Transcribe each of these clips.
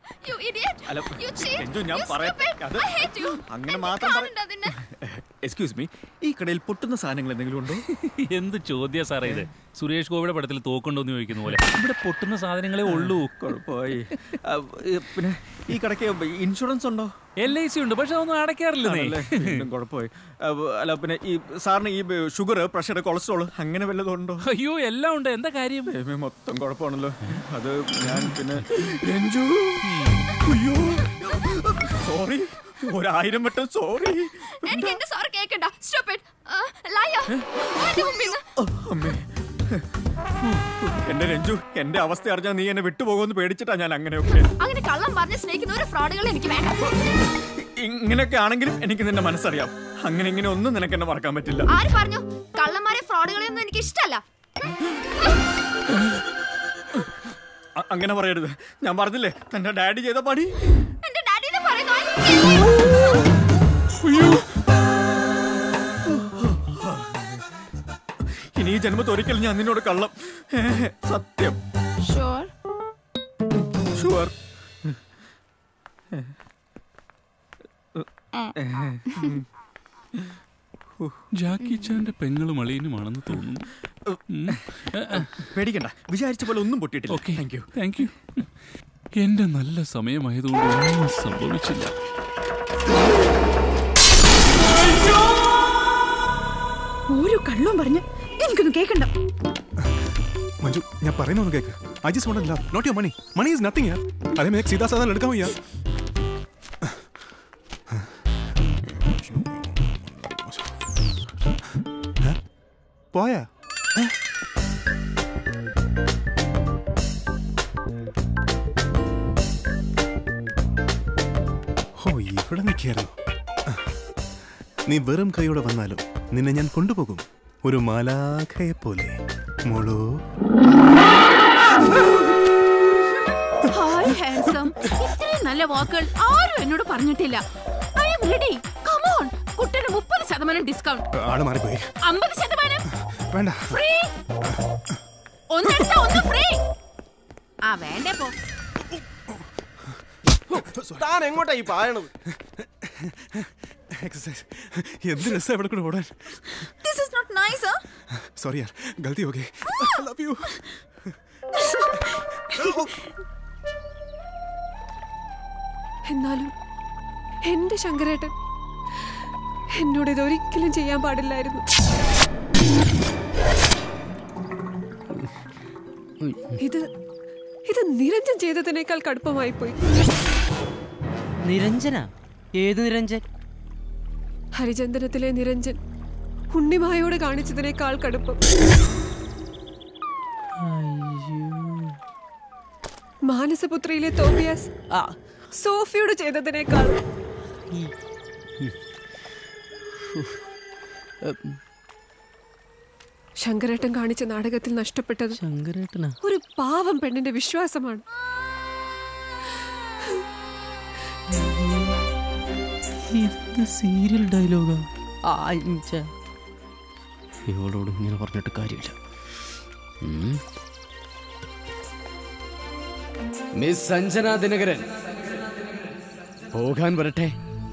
You idiot. അല്ല, You cheat. Ranju, ഞാൻ You പറയാം. stupid. അത് I hate you. അങ്ങനെ എന്നെ മാത്രം പറ- കാണണ്ട അതിന്. എക്സ്ക്യൂസ് മീ ഈ കടയിൽ പൊട്ടുന്ന സാധനങ്ങൾ എന്തെങ്കിലും ഉണ്ടോ എന്ത് ചോദ്യ സാറേ ഇത് സുരേഷ് ഗോപിയുടെ പടത്തിൽ തോക്കുണ്ടോന്ന് ചോദിക്കുന്ന പോലെ ഇവിടെ പൊട്ടുന്ന സാധനങ്ങളെ ഉള്ളൂ കുഴപ്പമായി ആ, ഏ, പിന്നെ ഈ കടയ്ക്ക് ഇൻഷുറൻസ് ഉണ്ടോ എൽ ഐ സി ഉണ്ട് പക്ഷെ അതൊന്നും അടയ്ക്കാറില്ല നീ ആണല്ലേ? വീണ്ടും കുഴപ്പമായി ആ, അല്ല പിന്നെ ഈ സാറിന് ഈ ഷുഗർ പ്രഷർ കൊളസ്ട്രോൾ അങ്ങനെ വല്ലതും ഉണ്ടോ അയ്യോ എല്ലാം ഉണ്ട് എന്താ കാര്യം ദൈവമേ, മൊത്തം കുഴപ്പമാണല്ലോ അത് ഞാൻ പിന്നെ രഞ്ജു അയ്യോ സോറി ഒരായിരം വട്ടം സോറി എനിക്ക് എന്റെ സോറി കേക്കണ്ട സ്റ്റൂപ്പിഡ് ലയർ എന്റെ മുമ്പിൽ അമ്മേ എന്റെ രഞ്ജു എന്റെ അവസ്ഥ അറിഞ്ഞാൽ നീ എന്നെ വിട്ടുപോകുമെന്ന് പേടിച്ചിട്ടാ ഞാൻ അങ്ങനെയൊക്കെ അങ്ങനെ കള്ളം പറഞ്ഞ് സ്നേഹിക്കുന്ന ഒരു ഫ്രോഡുകൾ എനിക്ക് വേണ്ട ഇങ്ങനെയൊക്കെ ആണെങ്കിലും എനിക്ക് നിന്റെ മനസ്സറിയാം അങ്ങനെ ഇങ്ങനെ ഒന്നും നിനക്ക് എന്നെ മറക്കാൻ പറ്റില്ല ആര് പറഞ്ഞു കള്ളന്മാരെ ഫ്രോഡുകളെ ഒന്നും എനിക്ക് ഇഷ്ടമല്ല അ- അങ്ങനെ പറയരുത് ഞാൻ പറഞ്ഞില്ലേ തന്റെ ഡാഡി ചെയ്ത പണി എന്റെ ഡാഡിനെ പറയുന്നു I kill you. ഇനി ഈ ജന്മത്തിൽ ഒരിക്കലും ഞാൻ നിന്നോട് കള്ളം ഏ, സത്യം Sure. ഷുവർ ജാക്കി ചാന്റെ പെങ്ങളും അളിയനുമാണെന്ന് തോന്നുന്നു പേടിക്കണ്ട വിചാരിച്ച പോലെ ഒന്നും പൊട്ടിയിട്ടില്ല okay thank you thank you എന്റെ നല്ല സമയമായതുകൊണ്ട് ഒന്നും സംഭവിച്ചില്ല ഓരോ കള്ളവും പറഞ്ഞ് എനിക്കൊന്നും കേൾക്കണ്ട मंजू ഞാൻ പറയുന്ന ഒന്ന് കേക്ക് I just want love not your money money is nothing यार अरे मैं एक सीधा साधा लड़का हूं यार हाँ? പോയാ ഏ? ഓ ഇവിടെ നിൽക്കായിരുന്നു നീ വെറും കൈയോടെ വന്നാലും നിന്നെ ഞാൻ കൊണ്ടുപോകും ഒരു മാലാഖയെ പോലെ മോളോ ഹായ് ഹാൻസം ഇത്രയും നല്ല വാക്കുകൾ ആരും എന്നോട് പറഞ്ഞിട്ടില്ല ഐ എം റെഡി കമോൺ കുട്ടന് മുപ്പത് ശതമാനം ഡിസ്കൗണ്ട് ആള് മാറിപ്പോയി അമ്പത് ശതമാനം വേണ്ട ഫ്രീ ഒന്നെടുത്ത ഒന്ന് ഫ്രീ ആ വേണ്ടേ പോ താൻ എങ്ങോട്ടാ ഈ പായണത് एक्सरसाइज എന്ത് രസം ഇവിടെ കൂടെ ഓടാൻ This is not nice, huh? Sorry യാർ ഗലതി ഹോ ഗയി ലവ് യു എന്നാലും എന്റെ ശങ്കരേട്ടൻ എന്നോട് ഇതൊരിക്കലും ചെയ്യാൻ പാടില്ലായിരുന്നു ഇത് ഇത് നിരഞ്ജൻ ചെയ്തതിനേക്കാൾ കടുപ്പമായി പോയി നിരഞ്ജന ഏത് നിരഞ്ജൻ ഹരിചന്ദനത്തിലെ നിരഞ്ജൻ ഉണ്ണിമായോട് കാണിച്ചതിനേക്കാൾ കടുപ്പം മാനസപുത്രിയിലെ തോബിയാസ് ആ സോഫിയോട് ചെയ്തതിനേക്കാൾ ശങ്കരേട്ടൻ കാണിച്ച നാടകത്തിൽ നഷ്ടപ്പെട്ടത് ശങ്കരേട്ടനാ ഒരു പാവം പെണ്ണിന്റെ വിശ്വാസമാണ് ഇത് സീരിയൽ ഡയലോഗാ ആ ഛെ. ഇവളോട് ഇങ്ങനെ പറഞ്ഞിട്ട് കാര്യമില്ല ഉം. മിസ് സഞ്ജന ദിനകരൻ പോകാൻ വരട്ടെ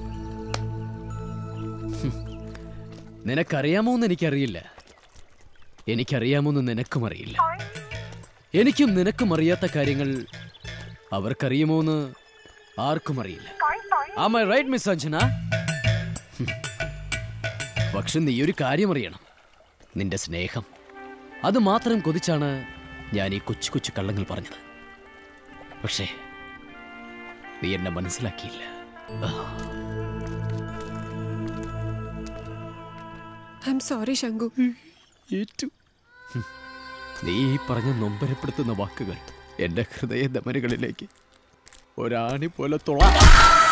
ഹും. നിനക്കറിയാമോന്ന് എനിക്കറിയില്ല എനിക്കറിയാമോന്ന് നിനക്കും അറിയില്ല എനിക്കും നിനക്കും അറിയാത്ത കാര്യങ്ങൾ അവർക്കറിയുമോന്ന് ആർക്കും അറിയില്ല Am I right, Miss Sanjana ഹും. പക്ഷെ നീ ഒരു കാര്യം അറിയണം നിന്റെ സ്നേഹം അത് മാത്രം കൊതിച്ചാണ് ഞാൻ ഈ കൊച്ചു കൊച്ചു കള്ളങ്ങൾ പറഞ്ഞത് പക്ഷേ നീ എന്നെ മനസ്സിലാക്കിയില്ല ഐ എം സോറി ശങ്കു ഏറ്റു നീ ഈ പറഞ്ഞ നൊമ്പരപ്പെടുത്തുന്ന വാക്കുകൾ എന്റെ ഹൃദയ ധമനികളിലേക്ക് ഒരാണി പോലെ തുള